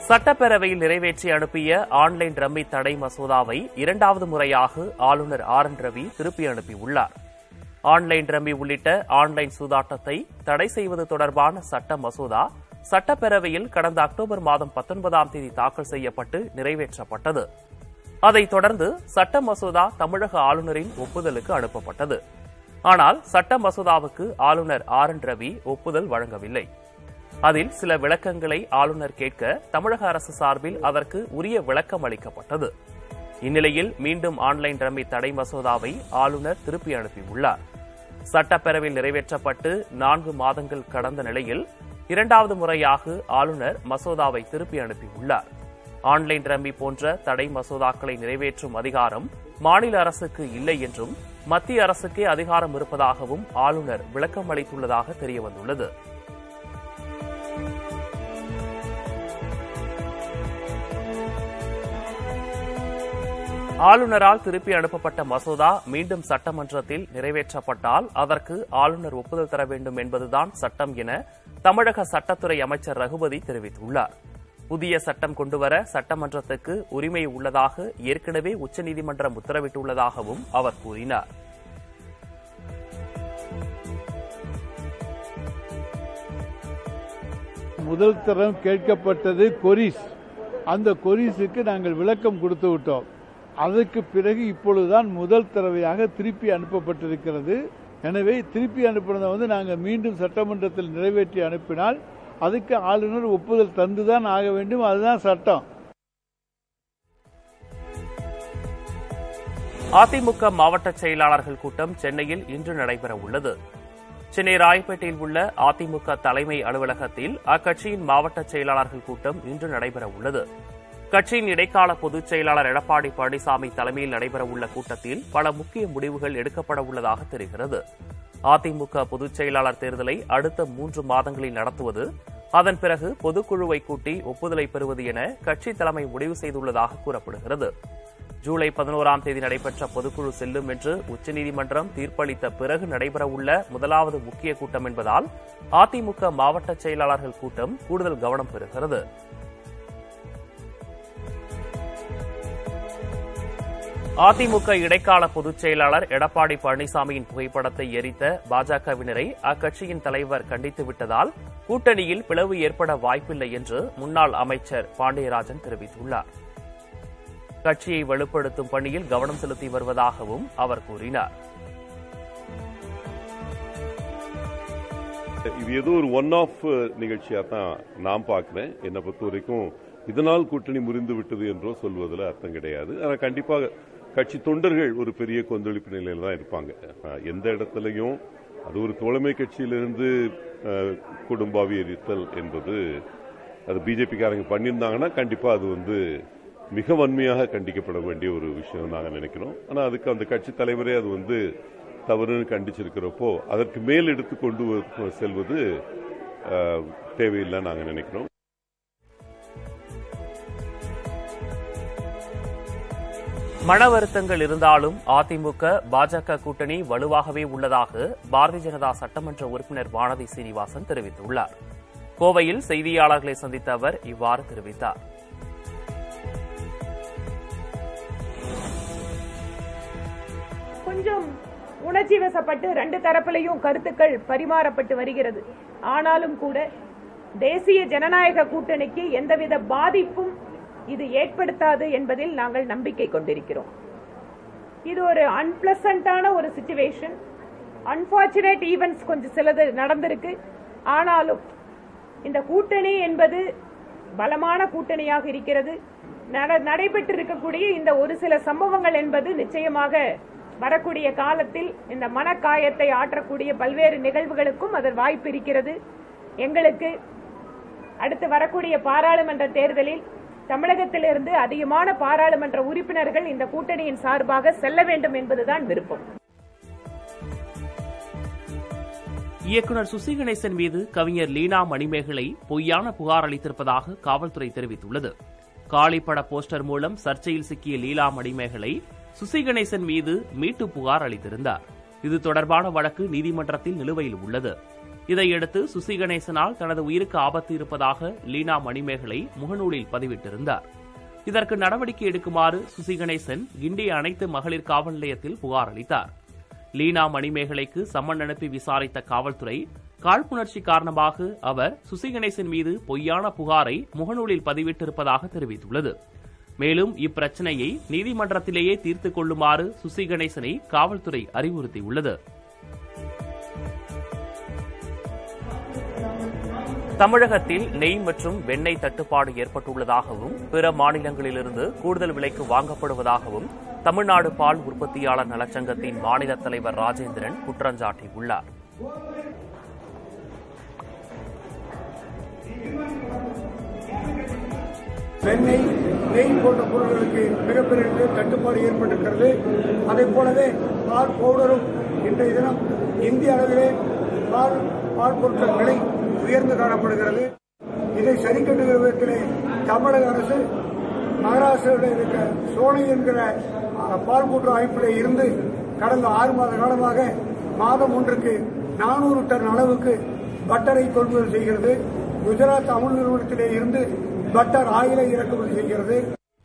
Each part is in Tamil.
சட்டப்பேரவையில் நிறைவேற்றி அனுப்பிய ஆன்லைன் ரம்மி தடை மசோதாவை இரண்டாவது முறையாக ஆளுநர் ஆர் என் ரவி திருப்பி அனுப்பியுள்ளார் ஆன்லைன் ரம்மி உள்ளிட்ட ஆன்லைன் சூதாட்டத்தை தடை செய்வது தொடர்பான சட்ட மசோதா சட்டப்பேரவையில் கடந்த அக்டோபர் மாதம் பத்தொன்பதாம் தேதி தாக்கல் செய்யப்பட்டு நிறைவேற்றப்பட்டது அதைத் தொடர்ந்து சட்ட மசோதா தமிழக ஆளுநரின் ஒப்புதலுக்கு அனுப்பப்பட்டது ஆனால் சட்ட மசோதாவுக்கு ஆளுநர் ஆர் என் ரவி ஒப்புதல் வழங்கவில்லை அதில் சில விளக்கங்களை ஆளுநர் கேட்க தமிழக அரசு சார்பில் அதற்கு உரிய விளக்கம் அளிக்கப்பட்டது இந்நிலையில் மீண்டும் ஆன்லைன் ரம்மி தடை மசோதாவை ஆளுநர் திருப்பி அனுப்பியுள்ளார் சட்டப்பேரவையில் நிறைவேற்றப்பட்டு நான்கு மாதங்கள் கடந்த நிலையில் இரண்டாவது முறையாக ஆளுநர் மசோதாவை திருப்பி அனுப்பியுள்ளார் ஆன்லைன் ரம்மி போன்ற தடை மசோதாக்களை நிறைவேற்றும் அதிகாரம் மாநில அரசுக்கு இல்லை என்றும் மத்திய அரசுக்கே அதிகாரம் இருப்பதாகவும் ஆளுநர் விளக்கம் அளித்துள்ளதாக தெரியவந்துள்ளது ஆளுநரால் திருப்பி அனுப்பப்பட்ட மசோதா மீண்டும் சட்டமன்றத்தில் நிறைவேற்றப்பட்டால் அதற்கு ஆளுநர் ஒப்புதல் தர வேண்டும் என்பதுதான் சட்டம் என தமிழக சட்டத்துறை அமைச்சர் ரகுபதி தெரிவித்துள்ளார் புதிய சட்டம் கொண்டுவர சட்டமன்றத்துக்கு உரிமை உள்ளதாக ஏற்கனவே உச்சநீதிமன்றம் உத்தரவிட்டுள்ளதாகவும் அவர் கூறினார் முதல் தரம் கேட்கப்பட்டது கொரிஸ் அந்த கொரிஸுக்கு நாங்கள் விளக்கம் கொடுத்து விட்டோம் அதற்கு பிறகு இப்பொழுதுதான் முதல் தடவையாக திருப்பி அனுப்பப்பட்டிருக்கிறது எனவே திருப்பி அனுப்பினதை வந்து நாங்கள் மீண்டும் சட்டமன்றத்தில் நிறைவேற்றி அனுப்பினால் அதுக்கு ஆளுநர் ஒப்புதல் தந்துதான் ஆக வேண்டும் அதுதான் சட்டம் அதிமுக மாவட்ட செயலாளர்கள் கூட்டம் சென்னையில் இன்று நடைபெற உள்ளது சென்னை ராயப்பேட்டையில் உள்ள அதிமுக தலைமை அலுவலகத்தில் அக்கட்சியின் மாவட்ட செயலாளர்கள் கூட்டம் இன்று நடைபெற உள்ளது கட்சியின் இடைக்கால பொதுச் செயலாளர் எடப்பாடி பழனிசாமி தலைமையில் நடைபெறவுள்ள கூட்டத்தில் பல முக்கிய முடிவுகள் எடுக்கப்பட உள்ளதாக தெரிகிறது அதிமுக பொதுச் செயலாளர் தேர்தலை அடுத்த மூன்று மாதங்களில் நடத்துவது அதன் பிறகு பொதுக்குழுவை கூட்டி ஒப்புதலை பெறுவது என கட்சி தலைமை முடிவு செய்துள்ளதாக கூறப்படுகிறது ஜூலை பதினோராம் தேதி நடைபெற்ற பொதுக்குழு செல்லும் என்று உச்சநீதிமன்றம் தீர்ப்பளித்த பிறகு நடைபெறவுள்ள முதலாவது முக்கிய கூட்டம் என்பதால் அதிமுக மாவட்ட செயலாளர்கள் கூட்டம் கூடுதல் கவனம் பெறுகிறது அதிமுக இடைக்கால பொதுச் செயலாளர் எடப்பாடி பழனிசாமியின் புகைப்படத்தை எரித்த பாஜகவினரை அக்கட்சியின் தலைவர் கண்டித்து விட்டதால் கூட்டணியில் பிளவு ஏற்பட வாய்ப்பில்லை என்று முன்னாள் அமைச்சர் பாண்டியராஜன் தெரிவித்துள்ளார் கட்சியை வலுப்படுத்தும் பணியில் கவனம் செலுத்தி வருவதாகவும் அவர் கூறினார் இது ஏதோ ஒரு ஒன் ஆஃப் நிகழ்ச்சியா தான் நான் பார்க்கிறேன் என்னை பொறுத்த வரைக்கும் இதனால் கூட்டணி முறிந்து விட்டது என்றோ சொல்வதில் அர்த்தம் கிடையாது ஆனால் கண்டிப்பாக கட்சி தொண்டர்கள் ஒரு பெரிய கொந்தளிப்பு நிலையில் தான் இருப்பாங்க அஹ், எந்த இடத்துலையும் அது ஒரு தோழமை கட்சியிலிருந்து அஹ், குடும்பாவி எரித்தல் என்பது அது பிஜேபிக்காரங்க பண்ணியிருந்தாங்கன்னா கண்டிப்பாக அது வந்து மிக வன்மையாக கண்டிக்கப்பட வேண்டிய ஒரு விஷயம் நாங்கள் நினைக்கிறோம் ஆனால் அதுக்கு அந்த கட்சி தலைவரே அது வந்து தவறுன்னு கண்டிச்சிருக்கிறப்போ அதற்கு மேல் எடுத்து கொண்டு வ- செல்வது அஹ், தேவையில்லை நாங்கள் நினைக்கிறோம் மன வருத்தங்கள் இருந்தாலும் அதிமுக பாஜக கூட்டணி வலுவாகவே உள்ளதாக பாரதிய ஜனதா சட்டமன்ற உறுப்பினர் வானதி சீனிவாசன் தெரிவித்துள்ளார் கோவையில் செய்தியாளர்களை சந்தித்த அவர் இவ்வாறு தெரிவித்தார் கொஞ்சம் உணர்ச்சி வசப்பட்டு ரெண்டு தரப்பிலையும் கருத்துக்கள் பரிமாறப்பட்டு வருகிறது ஆனாலும் கூட தேசிய ஜனநாயக கூட்டணிக்கு எந்தவித பாதிப்பும் இது ஏற்படுத்தாது என்பதில் நாங்கள் நம்பிக்கை கொண்டிருக்கிறோம் இது ஒரு அன்பிளசண்டான ஒரு சுச்சுவேஷன் அன்பார்ச்சுனேட் ஈவெண்ட்ஸ் கொஞ்சம் சிலது நடந்திருக்கு ஆனாலும் இந்த கூட்டணி என்பது பலமான கூட்டணியாக இருக்கிறது நட- நடைபெற்றிருக்கக்கூடிய இந்த ஒரு சில சம்பவங்கள் என்பது நிச்சயமாக வரக்கூடிய காலத்தில் இந்த மனக்காயத்தை ஆற்றக்கூடிய பல்வேறு நிகழ்வுகளுக்கும் அதன் வாய்ப்பு இருக்கிறது எங்களுக்கு அடுத்து வரக்கூடிய பாராளுமன்ற தேர்தலில் தமிழகத்திலிருந்து அதிகமான பாராளுமன்ற உறுப்பினர்கள் இந்த கூட்டணியின் சார்பாக செல்ல வேண்டும் என்பதுதான் விருப்பம் இயக்குநர் சுசி கணேசன் மீது கவிஞர் லீனா மணிமேகலை பொய்யான புகார் அளித்திருப்பதாக காவல்துறை தெரிவித்துள்ளது காளி பட போஸ்டர் மூலம் சர்ச்சையில் சிக்கிய லீலா மணிமேகலை சுசி கணேசன் மீது மீட்டு புகார் அளித்திருந்தார் இது தொடர்பான வழக்கு நீதிமன்றத்தில் நிலுவையில் உள்ளது இதையடுத்து சுசி கணேசனால் தனது உயிருக்கு ஆபத்து இருப்பதாக லீனா மணிமேகலை முகநூலில் பதிவிட்டிருந்தார் இதற்கு நடவடிக்கை எடுக்குமாறு சுசி கணேசன் கிண்டி அனைத்து மகளிர் காவல் நிலையத்தில் புகார் அளித்தார் லீனா மணிமேகலைக்கு சம்மன் அனுப்பி விசாரித்த காவல்துறை காழ்ப்புணர்ச்சி காரணமாக அவர் சுசி கணேசன் மீது பொய்யான புகாரை முகநூலில் பதிவிட்டிருப்பதாக தெரிவித்துள்ளது மேலும் இப்பிரச்சனையை நீதிமன்றத்திலேயே தீர்த்துக் கொள்ளுமாறு சுசி கணேசனை காவல்துறை அறிவுறுத்தியுள்ளது தமிழகத்தில் நெய் மற்றும் வெண்ணெய் தட்டுப்பாடு ஏற்பட்டுள்ளதாகவும் பிற மாநிலங்களிலிருந்து கூடுதல் விலைக்கு வாங்கப்படுவதாகவும் தமிழ்நாடு பால் உற்பத்தியாளர் நலச்சங்கத்தின் மாநில தலைவர் ராஜேந்திரன் குற்றஞ்சாட்டியுள்ளார் வெண்ணெய் நெய் போன்ற பொருட்களுக்கு மிகப்பெரிய தட்டுப்பாடு ஏற்பட்டிருக்கிறது அதை போலவே பால் பவுடரும் இன்றைய தினம் இந்திய அளவிலே பால் பால் பொருட்கள் விலை உயர்ந்து காணப்படுகிறது இதை சரி கட்டுகிற விதத்திலே தமிழக அரசு மகாராஷ்டிராவில் இருக்க சோனை என்கிற அஹ், பால் கூட்டுறவு அமைப்பில் இருந்து கடந்த ஆறு மாத காலமாக மாதம் ஒன்றுக்கு நானூறு டன் அளவுக்கு பட்டரை கொள்முதல் செய்கிறது குஜராத் அமுல் நிறுவனத்திலே இருந்து பட்டர் ஆயிலை இறக்குமதி செய்கிறது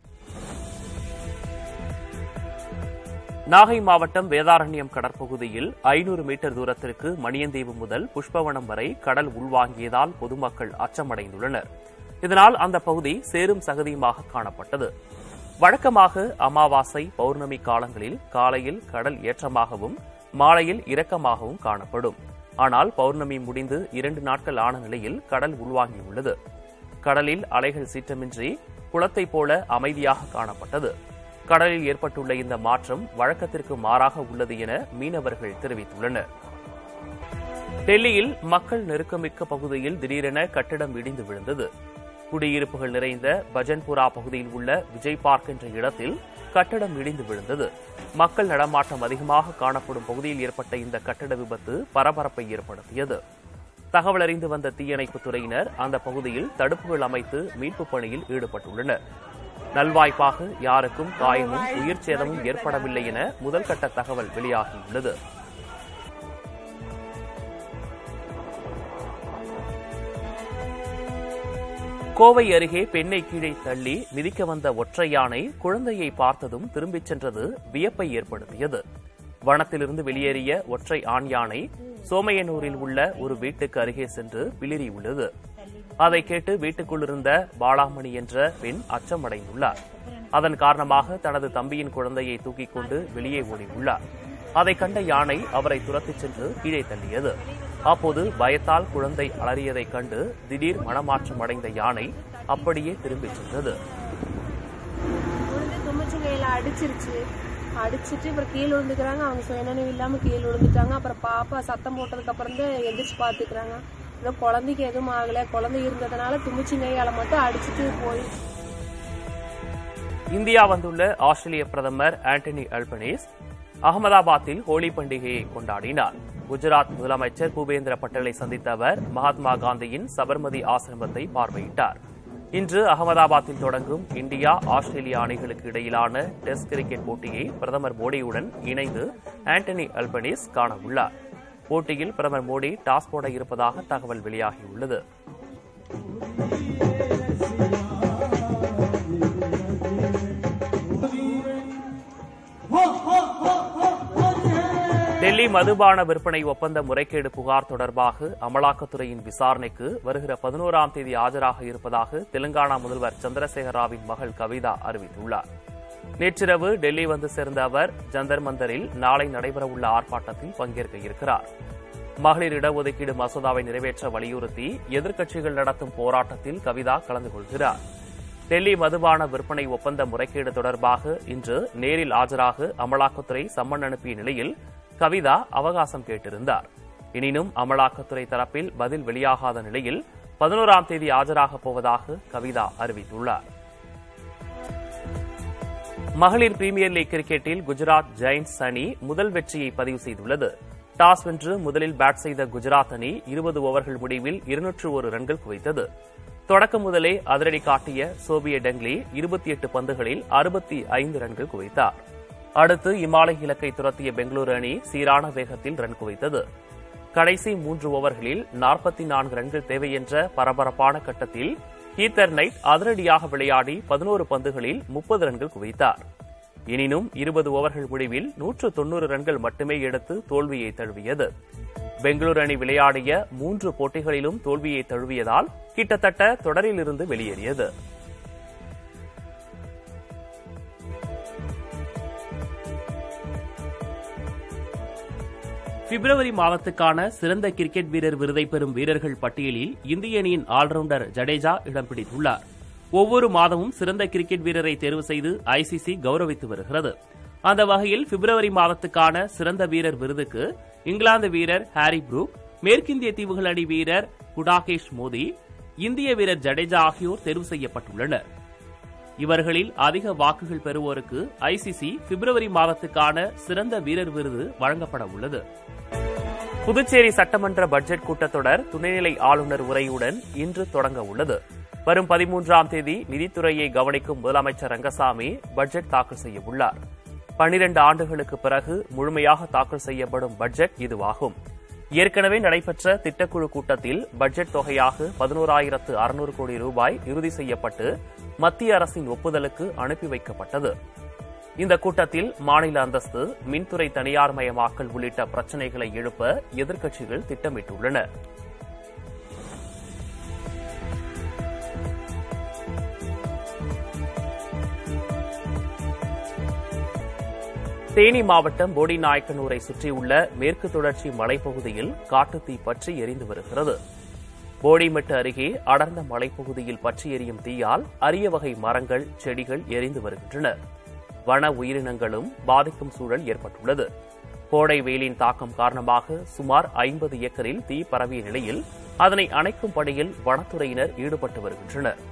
நாகை மாவட்டம் வேதாரண்யம் கடற்பகுதியில் ஐநூறு மீட்டர் தூரத்திற்கு மணியந்தீவு முதல் புஷ்பவனம் வரை கடல் உள்வாங்கியதால் பொதுமக்கள் அச்சமடைந்துள்ளனர் இதனால் அந்த பகுதி சேரும் சகதியுமாக காணப்பட்டது வழக்கமாக அமாவாசை பௌர்ணமி காலங்களில் காலையில் கடல் ஏற்றமாகவும் மாலையில் இரக்கமாகவும் காணப்படும் ஆனால் பௌர்ணமி முடிந்து இரண்டு நாட்கள் ஆன நிலையில் கடல் உள்வாங்கியுள்ளது கடலில் அலைகள் சீற்றமின்றி குளத்தைப் போல அமைதியாக காணப்பட்டது கடலில் ஏற்பட்டுள்ள இந்த மாற்றம் வழக்கத்திற்கு மாறாக உள்ளது என மீனவர்கள் தெரிவித்துள்ளனர் டெல்லியில் மக்கள் நெருக்கமிக்க பகுதியில் திடீரென கட்டிடம் இடிந்து விழுந்தது குடியிருப்புகள் நிறைந்த பஜன்புரா பகுதியில் உள்ள விஜய் பார்க் என்ற இடத்தில் கட்டடம் இடிந்து விழுந்தது மக்கள் நடமாட்டம் அதிகமாக காணப்படும் பகுதியில் ஏற்பட்ட இந்த கட்டட விபத்து பரபரப்பை ஏற்படுத்தியது தகவல் அறிந்து வந்த தீயணைப்புத் துறையினர் அந்த பகுதியில் தடுப்புகள் அமைத்து மீட்புப் பணியில் ஈடுபட்டுள்ளனர் நல்வாய்ப்பாக யாருக்கும் காயமும் உயிர் சேதமும் ஏற்படவில்லை என முதல்கட்ட தகவல் வெளியாகியுள்ளது கோவை அருகே பெண்ணை கீழே தள்ளி மிதிக்க வந்த ஒற்றை யானை குழந்தையை பார்த்ததும் திரும்பிச் சென்றது வியப்பை ஏற்படுத்தியது வனத்திலிருந்து வெளியேறிய ஒற்றை ஆண் யானை சோமையனூரில் உள்ள ஒரு வீட்டுக்கு அருகே சென்று பிளிறியுள்ளது அதை கேட்டு வீட்டுக்குள் இருந்த பாலாமணி என்ற பெண் அச்சமடைந்துள்ளார் அதன் காரணமாக தனது தம்பியின் குழந்தையை தூக்கிக் கொண்டு வெளியே ஓடியுள்ளார் அதை கண்ட யானை அவரை துரத்திச் சென்று கீழே தள்ளியது அப்போது பயத்தால் குழந்தை அலறியதைக் கண்டு திடீர் மனமாற்றம் அடைந்த யானை அப்படியே திரும்பிச் சென்றது விழுந்து தும்பிச்சங்கையில அடிச்சிருச்சு அடிச்சிட்டு அப்புறம் கீழே விழுந்துக்கிறாங்க அவங்க சுயநினைவு இல்லாம கீழே விழுந்துட்டாங்க அப்புறம் பாப்பா சத்தம் போட்டதுக்கு அப்புறம் தான் எந்திரிச்சு பாத்துக்கிறாங்க இன்னும் குழந்தைக்கு எதுவும் ஆகல குழந்தை இருந்ததுனால தும்பிச்சங்கையால மட்டும் அடிச்சிட்டு போய் இந்தியா வந்துள்ள ஆஸ்திரேலிய பிரதமர் ஆண்டனி அல்பனீஸ் அகமதாபாத்தில் ஹோலி பண்டிகையை கொண்டாடினார் குஜராத் முதலமைச்சர் பூபேந்திர பட்டேலை சந்தித்த அவர் மகாத்மா காந்தியின் சபர்மதி ஆசிரமத்தை பார்வையிட்டார் இன்று அகமதாபாத்தில் தொடங்கும் இந்தியா ஆஸ்திரேலியா அணிகளுக்கு இடையிலான டெஸ்ட் கிரிக்கெட் போட்டியை பிரதமர் மோடியுடன் இணைந்து ஆண்டனி அல்பனீஸ் காண உள்ளார் போட்டியில் பிரதமர் மோடி டாஸ் போட இருப்பதாக தகவல் வெளியாகியுள்ளது டெல்லி மதுபான விற்பனை ஒப்பந்த முறைகேடு புகார் தொடர்பாக அமலாக்கத்துறையின் விசாரணைக்கு வருகிற பதினோராம் தேதி ஆஜராக இருப்பதாக தெலுங்கானா முதல்வர் சந்திரசேகர ராவின் மகள் கவிதா அறிவித்துள்ளார் நேற்றிரவு டெல்லி வந்து சேர்ந்த அவர் ஜந்தர் மந்தரில் நாளை நடைபெறவுள்ள ஆர்ப்பாட்டத்தில் பங்கேற்க இருக்கிறார் மகளிர் இடஒதுக்கீடு மசோதாவை நிறைவேற்ற வலியுறுத்தி எதிர்க்கட்சிகள் நடத்தும் போராட்டத்தில் கவிதா கலந்து கொள்கிறார் டெல்லி மதுபான விற்பனை ஒப்பந்த முறைகேடு தொடர்பாக இன்று நேரில் ஆஜராக அமலாக்கத்துறை சம்மன் அனுப்பிய நிலையில் கவிதா அவகாசம் கேட்டிருந்தார் எனினும் அமலாக்கத்துறை தரப்பில் பதில் வெளியாகாத நிலையில் பதினோராம் தேதி ஆஜராகப் போவதாக கவிதா அறிவித்துள்ளார் மகளிர் பிரீமியர் லீக் கிரிக்கெட்டில் குஜராத் ஜெயின்ஸ் அணி முதல் வெற்றியை பதிவு செய்துள்ளது டாஸ் வென்று முதலில் பேட் செய்த குஜராத் அணி இருபது ஓவர்கள் முடிவில் இருநூற்று ஒரு ரன்கள் குவித்தது தொடக்கம் முதலே அதிரடி காட்டிய சோபிய டெங்லி இருபத்தி எட்டு பந்துகளில் அறுபத்தி ஐந்து ரன்கள் குவித்தார் அடுத்து இமாலய இலக்கை துரத்திய பெங்களூரு அணி சீரான வேகத்தில் ரன் குவித்தது கடைசி மூன்று ஓவர்களில் நாற்பத்தி நான்கு ரன்கள் தேவை என்ற பரபரப்பான கட்டத்தில் ஹீத்தர் நைட் அதிரடியாக விளையாடி பதினோரு பந்துகளில் முப்பது ரன்கள் குவித்தார் எனினும் இருபது ஓவர்கள் முடிவில் நூற்று தொன்னூறு ரன்கள் மட்டுமே எடுத்து தோல்வியை தழுவியது பெங்களூரு அணி விளையாடிய மூன்று போட்டிகளிலும் தோல்வியை தழுவியதால் கிட்டத்தட்ட தொடரிலிருந்து வெளியேறியது பிப்ரவரி மாதத்துக்கான சிறந்த கிரிக்கெட் வீரர் விருதை பெறும் வீரர்கள் பட்டியலில் இந்திய அணியின் ஆல்ரவுண்டர் ஜடேஜா இடம் பிடித்துள்ளார் ஒவ்வொரு மாதமும் சிறந்த கிரிக்கெட் வீரரை தேர்வு செய்து ஐசிசி கௌரவித்து வருகிறது அந்த வகையில் பிப்ரவரி மாதத்துக்கான சிறந்த வீரர் விருதுக்கு இங்கிலாந்து வீரர் ஹாரி புரூக் மேற்கிந்திய தீவுகள் அணி வீரர் குடாகேஷ் மோடி இந்திய வீரர் ஜடேஜா ஆகியோர் தேர்வு செய்யப்பட்டுள்ளனர் இவர்களில் அதிக வாக்குகள் பெறுவோருக்கு ஐசிசி பிப்ரவரி மாதத்துக்கான சிறந்த வீரர் விருது வழங்கப்பட உள்ளது புதுச்சேரி சட்டமன்ற பட்ஜெட் கூட்டத்தொடர் துணைநிலை ஆளுநர் உரையுடன் இன்று தொடங்க உள்ளது வரும் பதிமூன்றாம் தேதி நிதித்துறையை கவனிக்கும் முதலமைச்சர் ரங்கசாமி பட்ஜெட் தாக்கல் செய்ய உள்ளார் பனிரண்டு ஆண்டுகளுக்கு பிறகு முழுமையாக தாக்கல் செய்யப்படும் பட்ஜெட் இதுவாகும் ஏற்கனவே நடைபெற்ற திட்டக்குழு கூட்டத்தில் பட்ஜெட் தொகையாக பதினோராயிரத்து அறுநூறு கோடி ரூபாய் இறுதி செய்யப்பட்டு மத்திய அரசின் ஒப்புதலுக்கு அனுப்பி வைக்கப்பட்டது இந்த கூட்டத்தில் மாநில அந்தஸ்து மின்துறை தனியார்மயமாக்கல் உள்ளிட்ட பிரச்சினைகளை எழுப்ப எதிர்க்கட்சிகள் திட்டமிட்டுள்ளன தேனி மாவட்டம் போடிநாயக்கனூரை சுற்றியுள்ள மேற்கு தொடர்ச்சி மலைப்பகுதியில் காட்டுத்தீ பற்றி எரிந்து வருகிறது போடிமெட்டு அருகே அடர்ந்த மலைப்பகுதியில் பற்றி எரியும் தீயால் அரிய வகை மரங்கள் செடிகள் எரிந்து வருகின்றன வன உயிரினங்களும் பாதிக்கும் சூழல் ஏற்பட்டுள்ளது கோடை வெயிலின் தாக்கம் காரணமாக சுமார் ஐம்பது ஏக்கரில் தீ பரவிய நிலையில் அதனை அணைக்கும் பணியில் வனத்துறையினர் ஈடுபட்டு வருகின்றனர்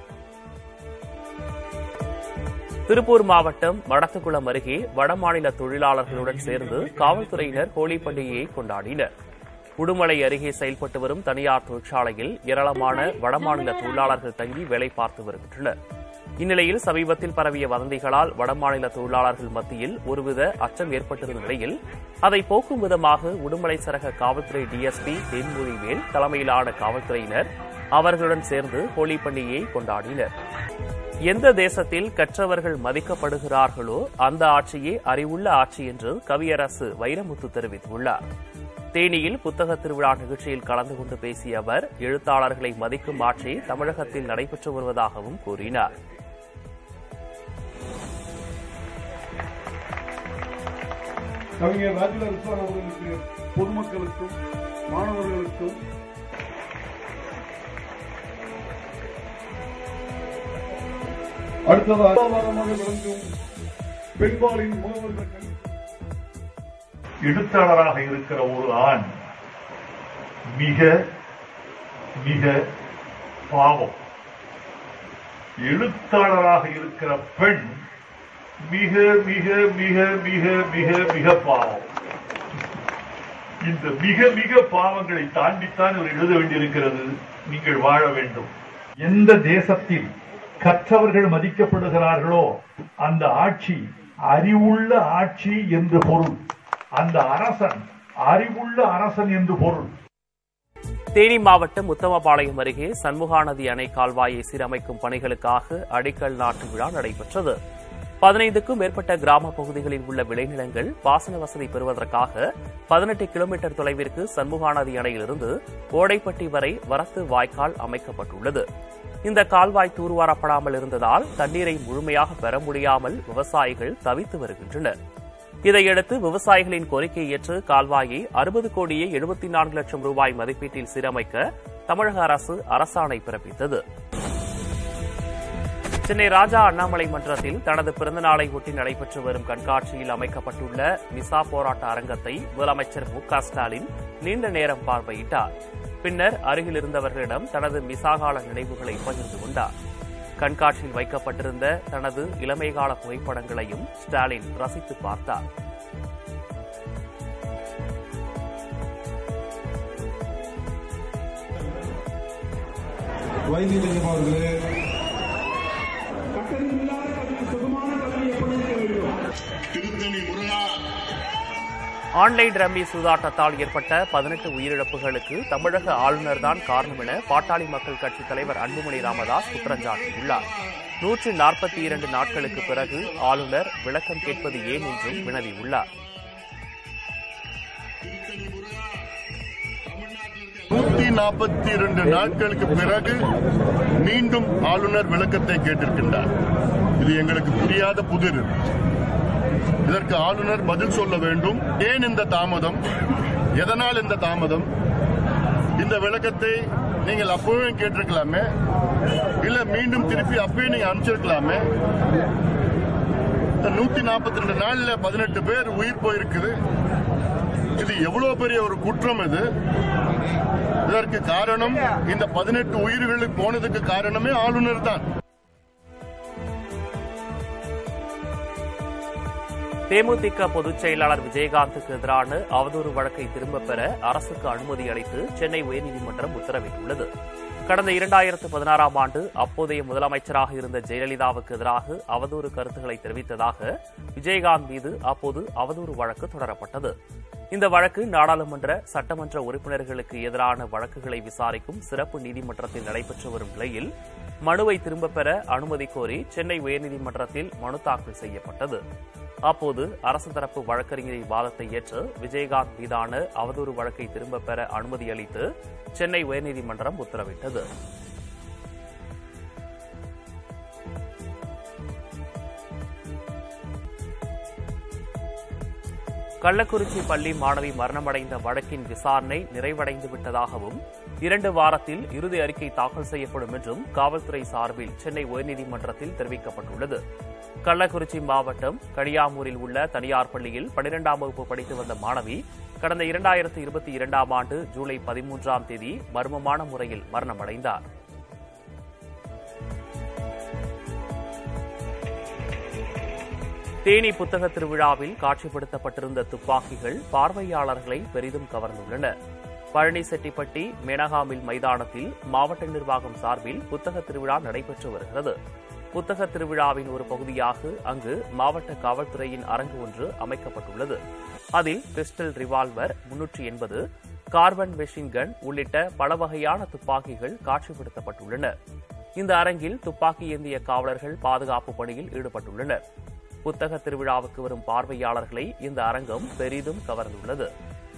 திருப்பூர் மாவட்டம் வடக்குக்குளம் அருகே வடமாநில தொழிலாளர்களுடன் சேர்ந்து காவல்துறையினர் ஹோலி பண்டிகையை கொண்டாடினர் உடுமலை அருகே செயல்பட்டு வரும் தனியார் தொழிற்சாலையில் ஏராளமான வடமாநில தொழிலாளர்கள் தங்கி வேலை பார்த்து வருகின்றனர் இந்நிலையில் சமீபத்தில் பரவிய வதந்திகளால் வடமாநில தொழிலாளர்கள் மத்தியில் ஒருவித அச்சம் ஏற்பட்டிருந்த நிலையில் அதை போக்கும் விதமாக உடுமலை சரக காவல்துறை டிஎஸ்பி தேன்மொழிவேல் தலைமையிலான காவல்துறையினர் அவர்களுடன் சேர்ந்து ஹோலி பண்டிகையை கொண்டாடினர் எந்த தேசத்தில் கற்றவர்கள் மதிக்கப்படுகிறார்களோ அந்த ஆட்சியே அறிவுள்ள ஆட்சி என்று கவியரசு வைரமுத்து தெரிவித்துள்ளார் தேனியில் புத்தக திருவிழா நிகழ்ச்சியில் கலந்து கொண்டு பேசிய அவர் எழுத்தாளர்களை மதிக்கும் ஆட்சி தமிழகத்தில் நடைபெற்று வருவதாகவும் கூறினார் கவிஞர் ராஜிலா ரிஸ்வான் அவர்களுக்கு பொதுமக்களுக்கும் மாணவர்களுக்கும் அடுத்ததாக ஆதாரமாக விளங்கும் பெண்பாலின் முகவர்கள் கல்வி எழுத்தாளராக இருக்கிற ஒரு ஆண் மிக மிக பாவம் எழுத்தாளராக இருக்கிற பெண் மிக மிக மிக மிக மிக மிக பாவம் இந்த மிக மிக பாவங்களை தாண்டித்தான் இவர் எழுத வேண்டியிருக்கிறது நீங்கள் வாழ வேண்டும் எந்த தேசத்தில் கற்றவர்கள் மதிக்கப்படுகிறார்களோ அந்த ஆட்சி அறிவுள்ள ஆட்சி என்று பொருள் அந்த அரசன் அறிவுள்ள அரசன் என்று பொருள் தேனி மாவட்டம் உத்தமபாளையம் அருகே சண்முகாநதி அணை கால்வாயை சீரமைக்கும் பணிகளுக்காக அடிக்கல் நாட்டு விழா நடைபெற்றது பதினைந்துக்கும் மேற்பட்ட கிராம பகுதிகளில் உள்ள விளைநிலங்கள் பாசன வசதி பெறுவதற்காக பதினெட்டு கிலோமீட்டர் தொலைவிற்கு சண்முகாநதி அணையிலிருந்து ஓடைப்பட்டி வரை வரத்து வாய்க்கால் அமைக்கப்பட்டுள்ளது இந்த கால்வாய் தூர்வாரப்படாமல் இருந்ததால் தண்ணீரை முழுமையாக பெற முடியாமல் விவசாயிகள் தவித்து வருகின்றனர் இதையடுத்து விவசாயிகளின் கோரிக்கையை ஏற்று கால்வாயை அறுபது கோடியே எழுபத்தி நான்கு லட்சம் ரூபாய் மதிப்பீட்டில் சீரமைக்க தமிழக அரசு அரசாணை பிறப்பித்தது சென்னை ராஜா அண்ணாமலை மன்றத்தில் தனது பிறந்தநாளை ஒட்டி நடைபெற்று வரும் கண்காட்சியில் அமைக்கப்பட்டுள்ள மிசா போராட்ட அரங்கத்தை முதலமைச்சர் மு க ஸ்டாலின் நீண்ட நேரம் பார்வையிட்டார் பின்னர் அருகில் இருந்தவர்களிடம் தனது மிசாகால நினைவுகளை பகிர்ந்து கொண்டார் கண்காட்சியில் வைக்கப்பட்டிருந்த தனது இளமைகால புகைப்படங்களையும் ஸ்டாலின் ரசித்து பார்த்தார் வைத்தியலிங்கம் அவர்களே திருத்தணி முருகா ஆன்லைன் ரம்மி சூதாட்டத்தால் ஏற்பட்ட பதினெட்டு உயிரிழப்புகளுக்கு தமிழக ஆளுநர் தான் காரணம் என பாட்டாளி மக்கள் கட்சி தலைவர் அன்புமணி ராமதாஸ் குற்றஞ்சாட்டியுள்ளார் நூற்று நாற்பத்தி இரண்டு நாட்களுக்கு பிறகு ஆளுநர் விளக்கம் கேட்பது ஏன் என்றும் வினவியுள்ளார் நூத்தி நாற்பத்தி இரண்டு நாட்களுக்கு பிறகு மீண்டும் ஆளுநர் விளக்கத்தை கேட்டிருக்கின்றார் இது எங்களுக்கு புரியாத புதிர் இதற்கு ஆளுநர் பதில் சொல்ல வேண்டும் ஏன் இந்த தாமதம் எதனால் இந்த தாமதம் இந்த விளக்கத்தை நீங்கள் அப்பவே கேட்டிருக்கலாமே இல்ல மீண்டும் திருப்பி அப்பவே நீங்க அனுப்பிச்சிருக்கலாமே நூத்தி நாற்பத்தி ரெண்டு நாள்ல பதினெட்டு பேர் உயிர் போயிருக்குது இது எவ்வளவு பெரிய ஒரு குற்றம் இது இதற்கு காரணம் இந்த பதினெட்டு உயிர்களுக்கு போனதுக்கு காரணமே ஆளுநர் தான் தேமுதிக பொதுச் செயலாளர் விஜயகாந்துக்கு எதிரான அவதூறு வழக்கை திரும்பப் பெற அரசுக்கு அனுமதி அளித்து சென்னை உயர்நீதிமன்றம் உத்தரவிட்டுள்ளது கடந்த இரண்டாயிரத்து பதினாறாம் ஆண்டு அப்போதைய முதலமைச்சராக இருந்த ஜெயலலிதாவுக்கு எதிராக அவதூறு கருத்துக்களை தெரிவித்ததாக விஜயகாந்த் மீது அப்போது அவதூறு வழக்கு தொடரப்பட்டது இந்த வழக்கு நாடாளுமன்ற சட்டமன்ற உறுப்பினர்களுக்கு எதிரான வழக்குகளை விசாரிக்கும் சிறப்பு நீதிமன்றத்தில் நடைபெற்று வரும் நிலையில் மனுவை திரும்பப் பெற அனுமதி கோரி சென்னை உயர்நீதிமன்றத்தில் மனு தாக்கல் செய்யப்பட்டது அப்போது அரசு தரப்பு வழக்கறிஞரின் வாதத்தை ஏற்று விஜயகாந்த் மீதான அவதூறு வழக்கை திரும்பப் பெற அனுமதி அளித்து சென்னை உயர்நீதிமன்றம் உத்தரவிட்டது கள்ளக்குறிச்சி பள்ளி மாணவி மரணமடைந்த வழக்கின் விசாரணை நிறைவடைந்து விட்டதாகவும் இரண்டு வாரத்தில் இறுதி அறிக்கை தாக்கல் செய்யப்படும் என்றும் காவல்துறை சார்பில் சென்னை உயர்நீதிமன்றத்தில் தெரிவிக்கப்பட்டுள்ளது கள்ளக்குறிச்சி மாவட்டம் கடியாமூரில் உள்ள தனியார் பள்ளியில் பனிரெண்டாம் வகுப்பு படித்து வந்த மாணவி கடந்த இரண்டாயிரத்து இருபத்தி இரண்டாம் ஆண்டு ஜூலை பதிமூன்றாம் தேதி மர்மமான முறையில் மரணமடைந்தார் தேனி புத்தக திருவிழாவில் காட்சிப்படுத்தப்பட்டிருந்த துப்பாக்கிகள் பார்வையாளர்களை பெரிதும் கவர்ந்துள்ளன பழனிசெட்டிப்பட்டி மேனகாமில் மைதானத்தில் மாவட்ட நிர்வாகம் சார்பில் புத்தக திருவிழா நடைபெற்று வருகிறது புத்தக திருவிழாவின் ஒரு பகுதியாக அங்கு மாவட்ட காவல்துறையின் அரங்கு ஒன்று அமைக்கப்பட்டுள்ளது அதில் பிஸ்டல் ரிவால்வர் முன்னூற்றி எண்பது கார்பன் மெஷின் கன் உள்ளிட்ட பல வகையான துப்பாக்கிகள் காட்சிப்படுத்தப்பட்டுள்ளன இந்த அரங்கில் துப்பாக்கி ஏந்திய காவலர்கள் பாதுகாப்பு பணியில் ஈடுபட்டுள்ளனர் புத்தக திருவிழாவுக்கு வரும் பார்வையாளர்களை இந்த அரங்கம் பெரிதும் கவர்ந்துள்ளது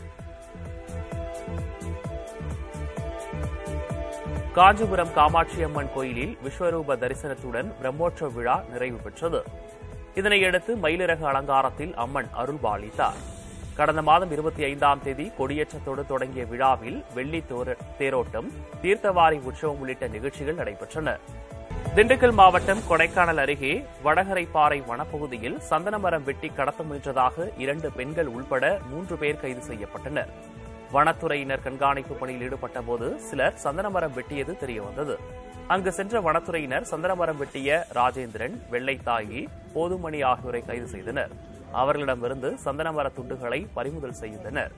காஞ்சிபுரம் காமாட்சி அம்மன் கோயிலில் விஸ்வரூப தரிசனத்துடன் பிரம்மோற்சவ விழா நிறைவு பெற்றது இதனையடுத்து மயிலிறகு அலங்காரத்தில் அம்மன் அருள்பாலித்தார் கடந்த மாதம் இருபத்தி ஐந்தாம் தேதி கொடியேற்றத்தோடு தொடங்கிய விழாவில் வெள்ளி தோர- தேரோட்டம் தீர்த்தவாரி உற்சவம் உள்ளிட்ட நிகழ்ச்சிகள் நடைபெற்றன திண்டுக்கல் மாவட்டம் கொடைக்கானல் அருகே வடகரைப்பாறை வனப்பகுதியில் சந்தனமரம் வெட்டி கடத்த முயன்றதாக இரண்டு பெண்கள் உள்பட மூன்று பேர் கைது செய்யப்பட்டனர் வனத்துறையினர் கண்காணிப்பு பணியில் ஈடுபட்டபோது சிலர் சந்தனமரம் வெட்டியது தெரியவந்தது அங்கு சென்ற வனத்துறையினர் சந்தனமரம் வெட்டிய ராஜேந்திரன் வெள்ளைத்தாயி போதுமணி ஆகியோரை கைது செய்தனர் அவர்களிடமிருந்து சந்தனமர துண்டுகளை பறிமுதல் செய்தனர்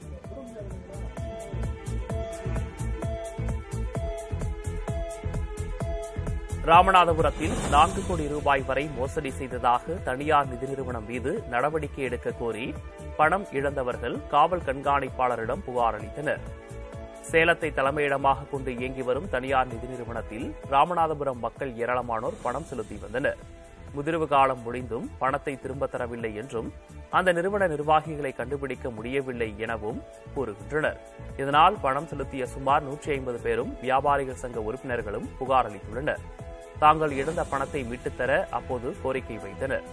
ராமநாதபுரத்தில் நான்கு கோடி ரூபாய் வரை மோசடி செய்ததாக தனியார் நிதி நிறுவனம் மீது நடவடிக்கை எடுக்க கோரி பணம் இழந்தவர்கள் காவல் கண்காணிப்பாளரிடம் புகார் அளித்தனர் சேலத்தை தலைமையிடமாக கொண்டு இயங்கி வரும் தனியார் நிதி நிறுவனத்தில் ராமநாதபுரம் மக்கள் ஏராளமானோர் பணம் செலுத்தி வந்தனர் முதிர்வு காலம் முடிந்தும் பணத்தை திரும்பத் தரவில்லை என்றும் அந்த நிறுவன நிர்வாகிகளை கண்டுபிடிக்க முடியவில்லை எனவும் கூறுகின்றனர் இதனால் பணம் செலுத்திய சுமார் நூற்றி ஐம்பது பேரும் வியாபாரிகள் சங்க உறுப்பினர்களும் புகார் அளித்துள்ளனர் தாங்கள் இழந்த பணத்தை மீட்டுத் தர அப்போது கோரிக்கை வைத்தனர்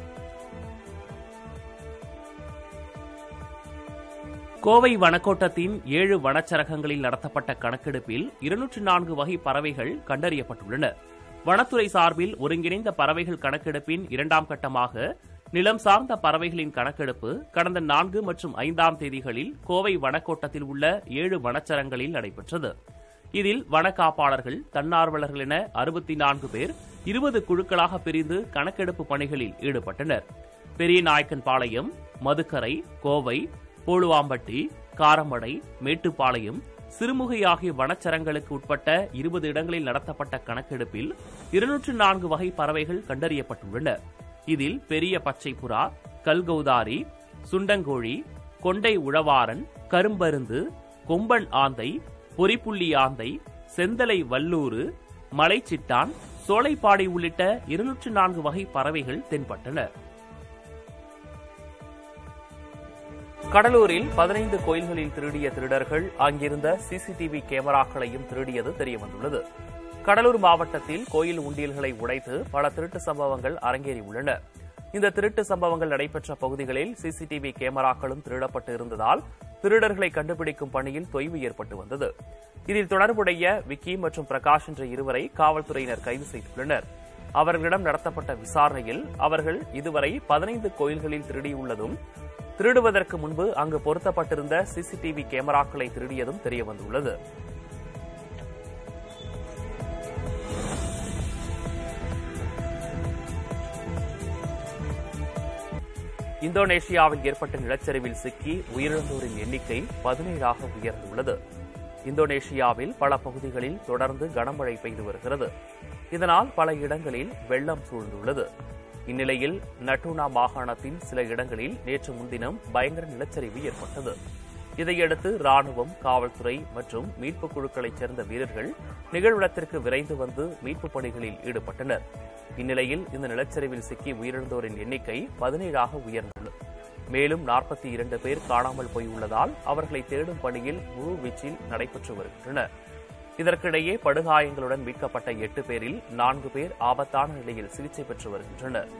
கோவை வனக்கோட்டத்தின் ஏழு வனச்சரகங்களில் நடத்தப்பட்ட கணக்கெடுப்பில் இருநூற்று நான்கு வகை பறவைகள் கண்டறியப்பட்டுள்ளன வனத்துறை சார்பில் ஒருங்கிணைந்த பறவைகள் கணக்கெடுப்பின் இரண்டாம் கட்டமாக நிலம் சார்ந்த பறவைகளின் கணக்கெடுப்பு கடந்த நான்கு மற்றும் ஐந்தாம் தேதிகளில் கோவை வனக்கோட்டத்தில் உள்ள ஏழு வனச்சரங்களில் நடைபெற்றது இதில் வன காப்பாளர்கள் தன்னார்வலர்கள் என அறுபத்தி நான்கு பேர் இருபது குழுக்களாக பிரிந்து கணக்கெடுப்பு பணிகளில் ஈடுபட்டனர் பெரியநாயக்கன்பாளையம் மதுக்கரை கோவை போழுவாம்பட்டி காரமடை மேட்டுப்பாளையம் சிறுமுகை ஆகிய வனச்சரங்களுக்கு உட்பட்ட இருபது இடங்களில் நடத்தப்பட்ட கணக்கெடுப்பில் இருநூற்று நான்கு வகை பறவைகள் கண்டறியப்பட்டுள்ளன இதில் பெரிய பச்சை புறா கல்கௌதாரி சுண்டங்கோழி கொண்டை உழவாரன் கரும்பருந்து கொம்பன் ஆந்தை பொறிப்புள்ளி ஆந்தை செந்தலை வல்லூறு மலைச்சிட்டான் சோலைப்பாடி உள்ளிட்ட இருநூற்று நான்கு வகை பறவைகள் தென்பட்டன கடலூரில் பதினைந்து கோயில்களில் திருடிய திருடர்கள் அங்கிருந்த சிசிடிவி கேமராக்களையும் திருடியது தெரியவந்துள்ளது கடலூர் மாவட்டத்தில் கோயில் உண்டியல்களை உடைத்து பல திருட்டு சம்பவங்கள் அரங்கேறியுள்ளன இந்த திருட்டு சம்பவங்கள் நடைபெற்ற பகுதிகளில் சிசிடிவி கேமராக்களும் திருடப்பட்டு இருந்ததால் திருடர்களை கண்டுபிடிக்கும் பணியில் தொய்வு ஏற்பட்டு வந்தது இதில் தொடர்புடைய விக்கி மற்றும் பிரகாஷ் என்ற இருவரை காவல்துறையினர் கைது செய்துள்ளனர் அவர்களிடம் நடத்தப்பட்ட விசாரணையில் அவர்கள் இதுவரை பதினைந்து கோயில்களில் திருடியுள்ளதும் திருடுவதற்கு முன்பு அங்கு பொருத்தப்பட்டிருந்த சிசிடிவி கேமராக்களை திருடியதும் தெரியவந்துள்ளது இந்தோனேஷியாவில் ஏற்பட்ட நிலச்சரிவில் சிக்கி உயிரிழந்தோரின் எண்ணிக்கை பதினேழாக உயர்ந்துள்ளது இந்தோனேஷியாவில் பல பகுதிகளில் தொடர்ந்து கனமழை பெய்து வருகிறது இதனால் பல இடங்களில் வெள்ளம் சூழ்ந்துள்ளது இந்நிலையில் நட்டூனா மாகாணத்தின் சில இடங்களில் நேற்று முன்தினம் பயங்கர நிலச்சரிவு ஏற்பட்டது இதையடுத்து ராணுவம் காவல்துறை மற்றும் மீட்புக் குழுக்களைச் சேர்ந்த வீரர்கள் நிகழ்விடத்திற்கு விரைந்து வந்து மீட்புப் பணிகளில் ஈடுபட்டனர் இந்நிலையில் இந்த நிலச்சரிவில் சிக்கி உயிரிழந்தோரின் எண்ணிக்கை பதினேழாக உயர்ந்துள்ளது மேலும் நாற்பத்தி இரண்டு பேர் காணாமல் போயுள்ளதால் அவர்களை தேடும் பணியில் முழு வீச்சில் நடைபெற்று வருகின்றன இதற்கிடையே படுகாயங்களுடன் மீட்கப்பட்ட எட்டு பேரில் நான்கு பேர் ஆபத்தான நிலையில் சிகிச்சை பெற்று வருகின்றனர்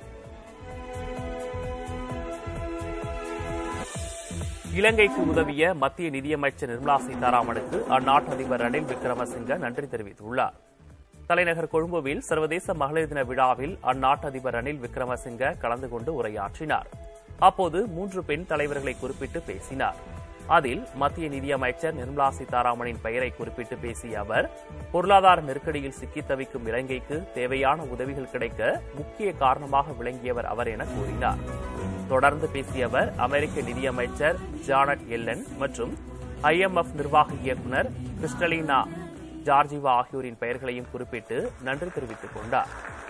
இலங்கைக்கு உதவிய மத்திய நிதியமைச்சர் நிர்மலா சீதாராமனுக்கு அந்நாட்டு அதிபர் ரணில் விக்ரமசிங்க நன்றி தெரிவித்துள்ளார் தலைநகர் கொழும்புவில் சர்வதேச மகளிர் தின விழாவில் அந்நாட்டு அதிபர் ரணில் விக்ரமசிங்க கலந்து கொண்டு உரையாற்றினார் அப்போது மூன்று பெண் தலைவர்களை குறிப்பிட்டு பேசினார் அதில் மத்திய நிதியமைச்சர் நிர்மலா சீதாராமனின் பெயரை குறிப்பிட்டு பேசிய அவர் பொருளாதார நெருக்கடியில் சிக்கித் தவிக்கும் இலங்கைக்கு தேவையான உதவிகள் கிடைக்க முக்கிய காரணமாக விளங்கியவர் அவர் என கூறினார் தொடர்ந்து பேசிய அவர் அமெரிக்க நிதியமைச்சர் ஜானட் எல்லன் மற்றும் ஐஎம்எஃப் நிர்வாக இயக்குநர் கிறிஸ்டலினா ஜார்ஜிவா ஆகியோரின் பெயர்களையும் குறிப்பிட்டு நன்றி தெரிவித்துக் கொண்டார்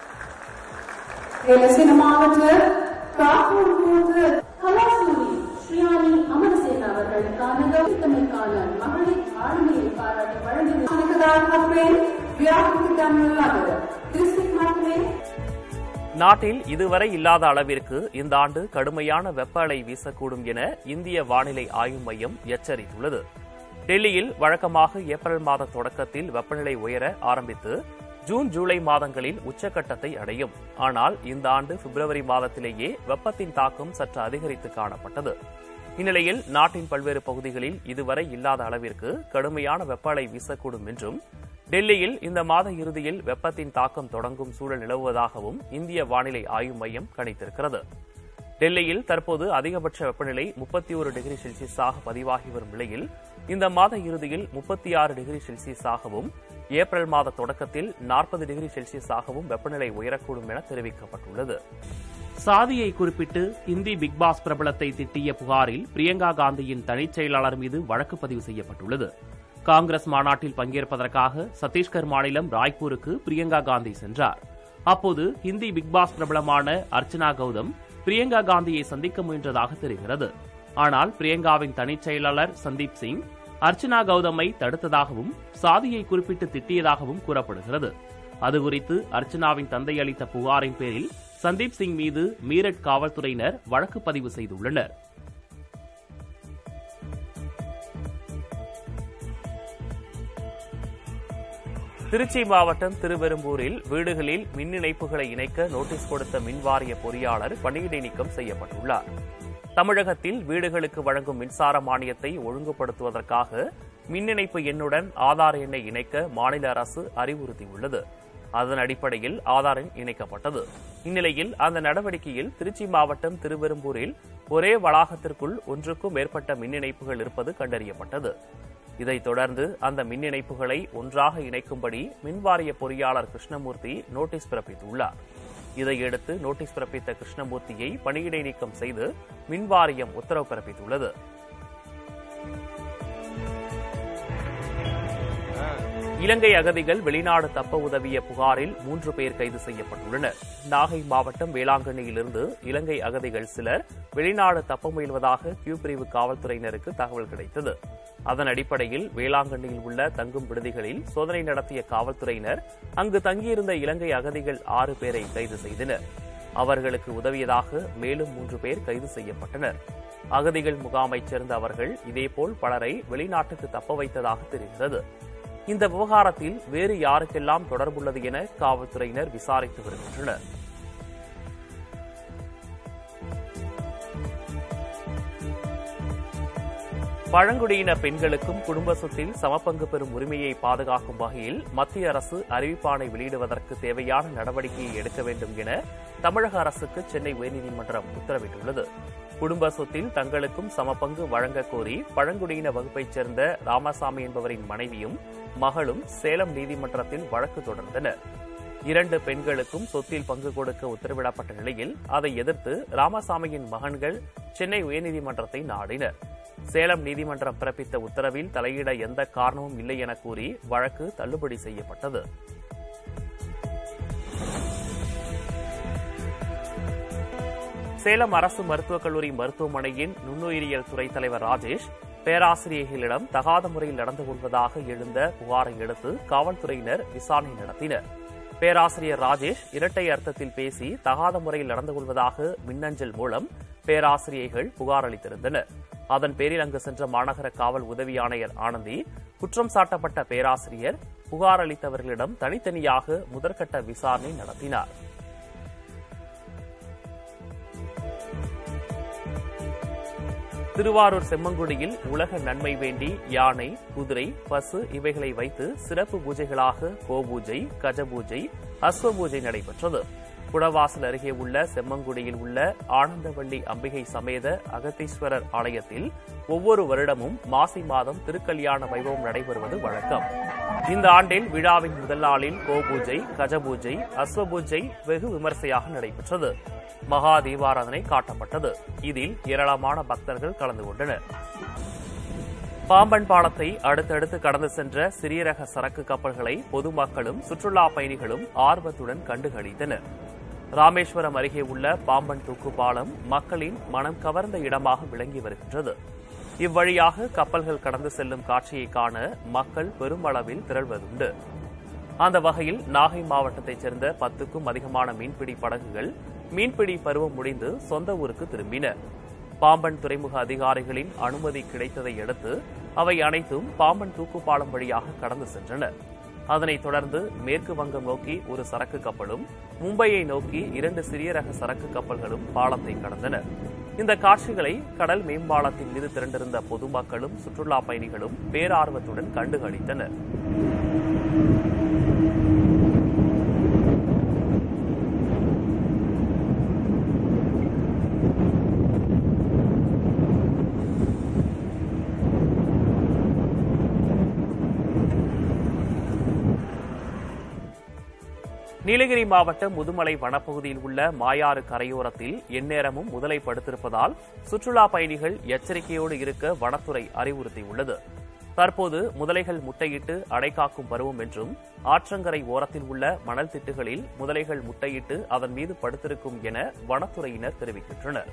එලෙසින මාවත ප්‍රාප්තවූ கலாசூரி ஸ்ரீயானி அமரசேன அவர்களுக்கான கௌதமிற்கான மகளிர் ஆளுமையை பாராட்டி வழங்குவதற்காகவே வியாபித்திட்டமுள்ளது டிஸ்ட்ரிக்ட் மட்டுமே நாட்டில் இதுவரை இல்லாத அளவிற்கு இந்த ஆண்டு கடுமையான வெப்ப அலை வீசக்கூடும் என இந்திய வானிலை ஆய்வு மையம் எச்சரித்துள்ளது டெல்லியில் வழக்கமாக ஏப்ரல் மாத தொடக்கத்தில் வெப்பநிலை உயர ஆரம்பித்து ஜூன் ஜூலை மாதங்களில் உச்சக்கட்டத்தை அடையும் ஆனால் இந்த ஆண்டு பிப்ரவரி மாதத்திலேயே வெப்பத்தின் தாக்கம் சற்று அதிகரித்து காணப்பட்டது இந்நிலையில் நாட்டின் பல்வேறு பகுதிகளில் இதுவரை இல்லாத அளவிற்கு கடுமையான வெப்ப அலை வீசக்கூடும் என்றும் டெல்லியில் இந்த மாத இறுதியில் வெப்பத்தின் தாக்கம் தொடங்கும் சூழல் நிலவுவதாகவும் இந்திய வானிலை ஆய்வு மையம் கணித்திருக்கிறது டெல்லியில் தற்போது அதிகபட்ச வெப்பநிலை முப்பத்தி ஒரு டிகிரி செல்சியஸாக பதிவாகி வரும் நிலையில் இந்த மாத இறுதியில் முப்பத்தி ஆறு டிகிரி செல்சியஸாகவும் ஏப்ரல் மாத தொடக்கத்தில் நாற்பது டிகிரி செல்சியஸாகவும் வெப்பநிலை உயரக்கூடும் என தெரிவிக்கப்பட்டுள்ளது சாதியை குறிப்பிட்டு இந்தி பிக் பாஸ் பிரபலத்தை திட்டிய புகாரில் பிரியங்கா காந்தியின் தனிச் செயலாளர் மீது வழக்கு பதிவு செய்யப்பட்டுள்ளது காங்கிரஸ் மாநாட்டில் பங்கேற்பதற்காக சத்தீஸ்கர் மாநிலம் ராய்ப்பூருக்கு பிரியங்கா காந்தி சென்றார் அப்போது ஹிந்தி பிக் பாஸ் பிரபலமான அர்ச்சனா கௌதம் பிரியங்கா காந்தியை சந்திக்க முயன்றதாக தெரிகிறது ஆனால் பிரியங்காவின் தனிச் செயலாளர் சந்தீப் சிங் அர்ச்சனா கௌதமை தடுத்ததாகவும் சாதியை குறிப்பிட்டு திட்டியதாகவும் கூறப்படுகிறது அது குறித்து அர்ச்சனாவின் தந்தை அளித்த புகாரின் பேரில் சந்தீப் சிங் மீது மீரட் காவல்துறையினர் வழக்கு பதிவு செய்துள்ளனர் திருச்சி மாவட்டம் திருவெரும்பூரில் வீடுகளில் மின் இணைப்புகளை இணைக்க நோட்டீஸ் கொடுத்த மின்வாரிய பொறியாளர் பணியிடை நீக்கம் செய்யப்பட்டுள்ளார் தமிழகத்தில் வீடுகளுக்கு வழங்கும் மின்சார மானியத்தை ஒழுங்குபடுத்துவதற்காக மின் இணைப்பு எண்ணுடன் ஆதார் எண்ணை இணைக்க மாநில அரசு அறிவுறுத்தியுள்ளது அதன் அடிப்படையில் ஆதார் எண் இணைக்கப்பட்டது இந்நிலையில் அந்த நடவடிக்கையில் திருச்சி மாவட்டம் திருவெரும்பூரில் ஒரே வளாகத்திற்குள் ஒன்றுக்கும் மேற்பட்ட மின் இணைப்புகள் இருப்பது கண்டறியப்பட்டது இதைத் தொடர்ந்து அந்த மின் இணைப்புகளை ஒன்றாக இணைக்கும்படி மின்வாரிய பொறியாளர் கிருஷ்ணமூர்த்தி நோட்டீஸ் பிறப்பித்துள்ளார் இதையடுத்து நோட்டீஸ் பிறப்பித்த கிருஷ்ணமூர்த்தியை பணியிடை நீக்கம் செய்து மின்வாரியம் உத்தரவு பிறப்பித்துள்ளது இலங்கை அகதிகள் வெளிநாடு தப்ப உதவிய புகாரில் மூன்று பேர் கைது செய்யப்பட்டுள்ளனர் நாகை மாவட்டம் வேளாங்கண்ணியிலிருந்து இலங்கை அகதிகள் சிலர் வெளிநாடு தப்ப முயல்வதாக கியூ பிரிவு காவல்துறையினருக்கு தகவல் கிடைத்தது அதன் அடிப்படையில் வேளாங்கண்ணியில் உள்ள தங்கும் விடுதிகளில் சோதனை நடத்திய காவல்துறையினர் அங்கு தங்கியிருந்த இலங்கை அகதிகள் ஆறு பேரை கைது செய்தனர் அவர்களுக்கு உதவியதாக மேலும் மூன்று பேர் கைது செய்யப்பட்டனர் அகதிகள் முகாமைச் சேர்ந்த அவர்கள் இதேபோல் பலரை வெளிநாட்டுக்கு தப்ப வைத்ததாக தெரிகிறது இந்த விவகாரத்தில் வேறு யாருக்கெல்லாம் தொடர்புள்ளது என காவல்துறையினர் விசாரித்து வருகின்றனர் பழங்குடியின பெண்களுக்கும் குடும்ப சொத்தில் சமபங்கு பெறும் உரிமையை பாதுகாக்கும் வகையில் மத்திய அரசு அறிவிப்பாணை வெளியிடுவதற்கு தேவையான நடவடிக்கையை எடுக்க வேண்டும் என தமிழக அரசுக்கு சென்னை உயர்நீதிமன்றம் உத்தரவிட்டுள்ளது குடும்ப சொத்தில் தங்களுக்கும் சமபங்கு வழங்கக் கோரி பழங்குடியின வகுப்பைச் சேர்ந்த ராமசாமி என்பவரின் மனைவியும் மகளும் சேலம் நீதிமன்றத்தில் வழக்கு தொடர்ந்தனர் இரண்டு பெண்களுக்கும் சொத்தில் பங்கு கொடுக்க உத்தரவிடப்பட்ட நிலையில் அதை எதிர்த்து ராமசாமியின் மகன்கள் சென்னை உயர்நீதிமன்றத்தை நாடினர் சேலம் நீதிமன்றம் பிறப்பித்த உத்தரவில் தலையிட எந்த காரணமும் இல்லை என கூறி வழக்கு தள்ளுபடி செய்யப்பட்டது சேலம் அரசு மருத்துவக் கல்லூரி மருத்துவமனையின் நுண்ணுயிரியல் துறை தலைவர் ராஜேஷ் பேராசிரியர்களிடம் தகாத முறையில் நடந்து கொள்வதாக எழுந்த புகாரை அடுத்து காவல்துறையினர் விசாரணை நடத்தினர் பேராசிரியர் ராஜேஷ் இரட்டை அர்த்தத்தில் பேசி தகாத முறையில் நடந்து கொள்வதாக மின்னஞ்சல் மூலம் பேராசிரியர்கள் புகார் அளித்திருந்தனர் அதன் பேரில் அங்கு சென்ற மாநகர காவல் உதவி ஆணையர் ஆனந்தி குற்றம் சாட்டப்பட்ட பேராசிரியர் புகார் அளித்தவர்களிடம் தனித்தனியாக முதற்கட்ட விசாரணை நடத்தினார் திருவாரூர் செம்மங்குடியில் உலக நன்மை வேண்டி யானை குதிரை பசு இவைகளை வைத்து சிறப்பு பூஜைகளாக கோபூஜை கஜபூஜை அஸ்வ பூஜை நடைபெற்றது குடவாசல் அருகே உள்ள செம்மங்குடியில் உள்ள ஆனந்தவள்ளி அம்பிகை சமேத அகத்தீஸ்வரர் ஆலயத்தில் ஒவ்வொரு வருடமும் மாசி மாதம் திருக்கல்யாண வைபவம் நடைபெறுவது வழக்கம் இந்த ஆண்டில் விழாவின் முதல் நாளில் கோபூஜை கஜபூஜை அஸ்வபூஜை வெகு விமர்சையாக நடைபெற்றது மகா தீபாராதனை காட்டப்பட்டது இதில் ஏராளமான பக்தர்கள் கலந்து கொண்டனர் பாம்பன் பாலத்தை அடுத்தடுத்து கடந்து சென்ற சிறிய ரக சரக்கு கப்பல்களை பொதுமக்களும் சுற்றுலா பயணிகளும் ஆர்வத்துடன் கண்டுகளித்தனர் ராமேஸ்வரம் அருகே உள்ள பாம்பன் தூக்கு பாலம் மக்களின் மனம் கவர்ந்த இடமாக விளங்கி வருகின்றது இவ்வழியாக கப்பல்கள் கடந்து செல்லும் காட்சியை காண மக்கள் பெருமளவில் திரள்வதுண்டு அந்த வகையில் நாகை மாவட்டத்தைச் சேர்ந்த பத்துக்கும் அதிகமான மீன்பிடி படகுகள் மீன்பிடி பருவம் முடிந்து சொந்த ஊருக்கு திரும்பின பாம்பன் துறைமுக அதிகாரிகளின் அனுமதி கிடைத்ததை அடுத்து அவை அனைத்தும் பாம்பன் தூக்குப்பாலம் வழியாக கடந்து சென்றன அதனைத் தொடர்ந்து மேற்கு வங்கம் நோக்கி ஒரு சரக்கு கப்பலும் மும்பையை நோக்கி இரண்டு சிறிய ரக சரக்கு கப்பல்களும் பாலத்தை கடந்தன இந்த காட்சிகளை கடல் மேம்பாலத்தின் மீது திரண்டிருந்த பொதுமக்களும் சுற்றுலா பயணிகளும் பேரார்வத்துடன் கண்டுகளித்தனர் நீலகிரி மாவட்டம் முதுமலை வனப்பகுதியில் உள்ள மாயாறு கரையோரத்தில் எந்நேரமும் முதலை படுத்திருப்பதால் சுற்றுலா பயணிகள் எச்சரிக்கையோடு இருக்க வனத்துறை அறிவுறுத்தியுள்ளது தற்போது முதலைகள் முட்டையிட்டு அடைகாக்கும் பருவம் என்றும் ஆற்றங்கரை ஓரத்தில் உள்ள மணல் திட்டுகளில் முதலைகள் முட்டையிட்டு அதன் மீது படுத்திருக்கும் என வனத்துறையினர் தெரிவிக்கின்றனர்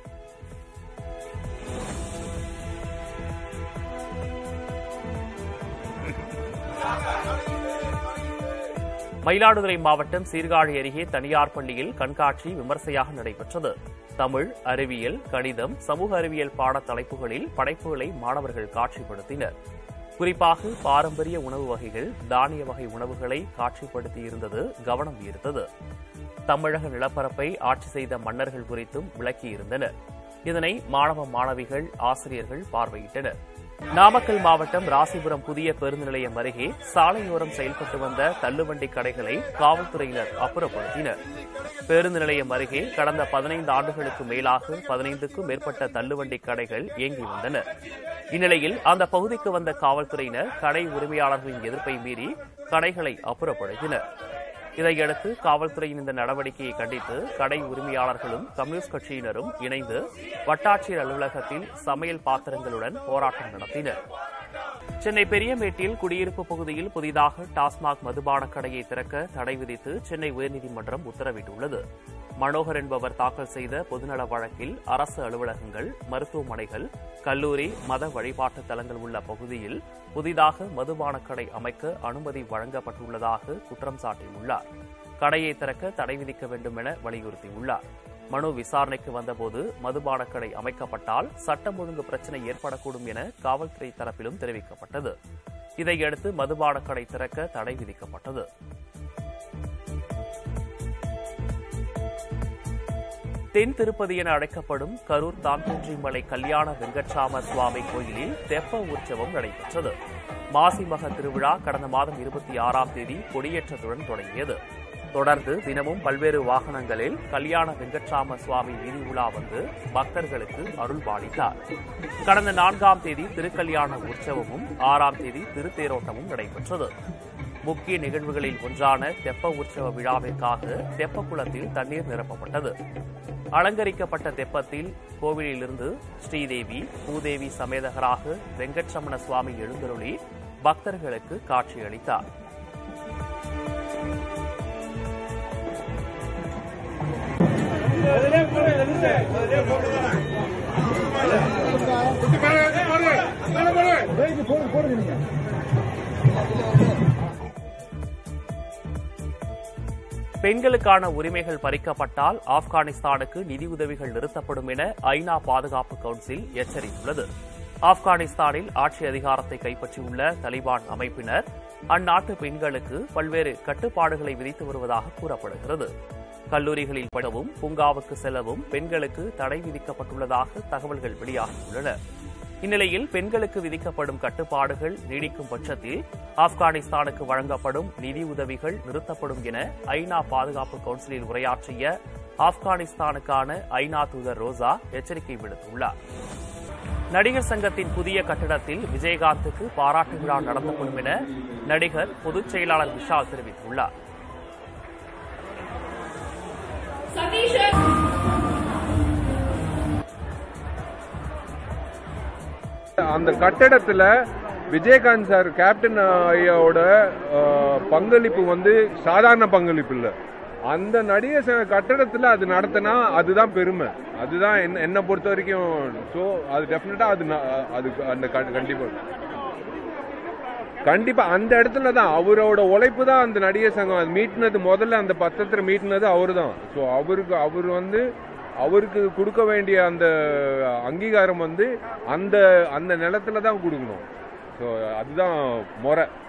மயிலாடுதுறை மாவட்டம் சீர்காழி அருகே தனியார் பள்ளியில் கண்காட்சி விமர்சையாக நடைபெற்றது தமிழ் அறிவியல் கணிதம் சமூக அறிவியல் பாட தலைப்புகளில் படைப்புகளை மாணவர்கள் காட்சிப்படுத்தினர் குறிப்பாக பாரம்பரிய உணவு வகைகள் தானிய வகை உணவுகளை காட்சிப்படுத்தியிருந்தது கவனம் ஈர்த்தது தமிழக நிலப்பரப்பை ஆட்சி செய்த மன்னர்கள் குறித்தும் விளக்கியிருந்தனர் இதனை மாணவ மாணவிகள் ஆசிரியர்கள் பார்வையிட்டனர் நாமக்கல் மாவட்டம் ராசிபுரம் புதிய பேருந்து நிலையம் அருகே சாலையோரம் செயல்பட்டு வந்த தள்ளுவண்டி கடைகளை காவல்துறையினர் அப்புறப்படுத்தினர் பேருந்து நிலையம் அருகே கடந்த பதினைந்து ஆண்டுகளுக்கு மேலாக பதினைந்துக்கும் மேற்பட்ட தள்ளுவண்டி கடைகள் இயங்கி வந்தன இந்நிலையில் அந்த பகுதிக்கு வந்த காவல்துறையினர் கடை உரிமையாளர்களின் எதிர்ப்பை மீறி கடைகளை அப்புறப்படுத்தினர் இதையடுத்து காவல்துறையின் இந்த நடவடிக்கையை கண்டித்து கடை உரிமையாளர்களும் கம்யூனிஸ்ட் கட்சியினரும் இணைந்து வட்டாட்சியர் அலுவலகத்தில் சமையல் பாத்திரங்களுடன் போராட்டம் நடத்தினர் சென்னை பெரியமேட்டில் குடியிருப்பு பகுதியில் புதிதாக டாஸ்மாக் மதுபான கடையை திறக்க தடை விதித்து சென்னை உயர்நீதிமன்றம் உத்தரவிட்டுள்ளது மனோகர் என்பவர் தாக்கல் செய்த பொதுநல வழக்கில் அரசு அலுவலகங்கள் மருத்துவமனைகள் கல்லூரி மத வழிபாட்டு தலங்கள் உள்ள பகுதியில் புதிதாக மதுபான கடை அமைக்க அனுமதி வழங்கப்பட்டுள்ளதாக குற்றம் சாட்டியுள்ளார் கடையை திறக்க தடை விதிக்க வேண்டும் என வலியுறுத்தியுள்ளார் மனு விசாரணைக்கு வந்தபோது மதுபான கடை அமைக்கப்பட்டால் சட்டம் ஒழுங்கு பிரச்சினை ஏற்படக்கூடும் என காவல்துறை தரப்பிலும் தெரிவிக்கப்பட்டது இதையடுத்து மதுபான கடை திறக்க தடை விதிக்கப்பட்டது தென் திருப்பதி என அழைக்கப்படும் கரூர் தாந்தோன்றிமலை கல்யாண வெங்கட்சாம சுவாமி கோயிலில் தெப்ப உற்சவம் நடைபெற்றது மாசிமக திருவிழா கடந்த மாதம் இருபத்தி ஆறாம் தேதி கொடியேற்றத்துடன் தொடங்கியது தொடர்ந்து தினமும் பல்வேறு வாகனங்களில் கல்யாண வெங்கட்சாம சுவாமி வீதி உலா வந்து பக்தர்களுக்கு அருள் பாலித்தார் கடந்த நான்காம் தேதி திருக்கல்யாண உற்சவமும் ஆறாம் தேதி திருத்தேரோட்டமும் நடைபெற்றது முக்கிய நிகழ்வுகளில் ஒன்றான தெப்ப உற்சவ விழாவிற்காக தெப்ப குளத்தில் தண்ணீர் நிரப்பப்பட்டது அலங்கரிக்கப்பட்ட தெப்பத்தில் கோவிலிலிருந்து ஸ்ரீதேவி பூதேவி சமேதகராக வெங்கட்சமண சுவாமி எழுந்தருளி பக்தர்களுக்கு காட்சியளித்தார் பெண்களுக்கான உரிமைகள் பறிக்கப்பட்டால் ஆப்கானிஸ்தானுக்கு நிதியுதவிகள் நிறுத்தப்படும் என ஐநா பாதுகாப்பு கவுன்சில் எச்சரித்துள்ளது ஆப்கானிஸ்தானில் ஆட்சி அதிகாரத்தை கைப்பற்றியுள்ள தலிபான் அமைப்பினர் அந்நாட்டு பெண்களுக்கு பல்வேறு கட்டுப்பாடுகளை விதித்து வருவதாக கூறப்படுகிறது கல்லூரிகளில் படிக்கவும் பூங்காவுக்கு செல்லவும் பெண்களுக்கு தடை விதிக்கப்பட்டுள்ளதாக தகவல்கள் வெளியாகியுள்ளன இந்நிலையில் பெண்களுக்கு விதிக்கப்படும் கட்டுப்பாடுகள் நீடிக்கும் பட்சத்தில் ஆப்கானிஸ்தானுக்கு வழங்கப்படும் நிதி உதவிகள் நிறுத்தப்படும் என ஐநா பாதுகாப்பு கவுன்சிலில் உரையாற்றிய ஆப்கானிஸ்தானுக்கான ஐநா தூதர் ரோசா எச்சரிக்கை விடுத்துள்ளார் நடிகர் சங்கத்தின் புதிய கட்டிடத்தில் விஜயகாந்துக்கு பாராட்டு விழா நடத்தப்படும் என நடிகர் பொதுச் செயலாளர் விஷால் தெரிவித்துள்ளார் அந்த கட்டடத்துல விஜயகாந்த் சார் கேப்டன் ஐயாவோட அஹ், பங்களிப்பு வந்து சாதாரண பங்களிப்பு இல்லை அந்த நடிகர் சங்க கட்டடத்துல அது நடத்தினா அதுதான் பெருமை அதுதான் என்ன என்னை பொறுத்த வரைக்கும் ஸோ அது டெஃபினட்டா அது ந- அது அந்த க- கண்டிப்பா கண்டிப்பா அந்த இடத்துல தான் அவரோட உழைப்பு தான் அந்த நடிகர் சங்கம் அது மீட்டினது முதல்ல அந்த பத்திரத்துல மீட்டினது அவரு தான் ஸோ அவருக்கு அவர் வந்து அவருக்கு கொடுக்க வேண்டிய அந்த அங்கீகாரம் வந்து அந்த அந்த நிலத்துல தான் கொடுக்கணும் ஸோ அதுதான் முறை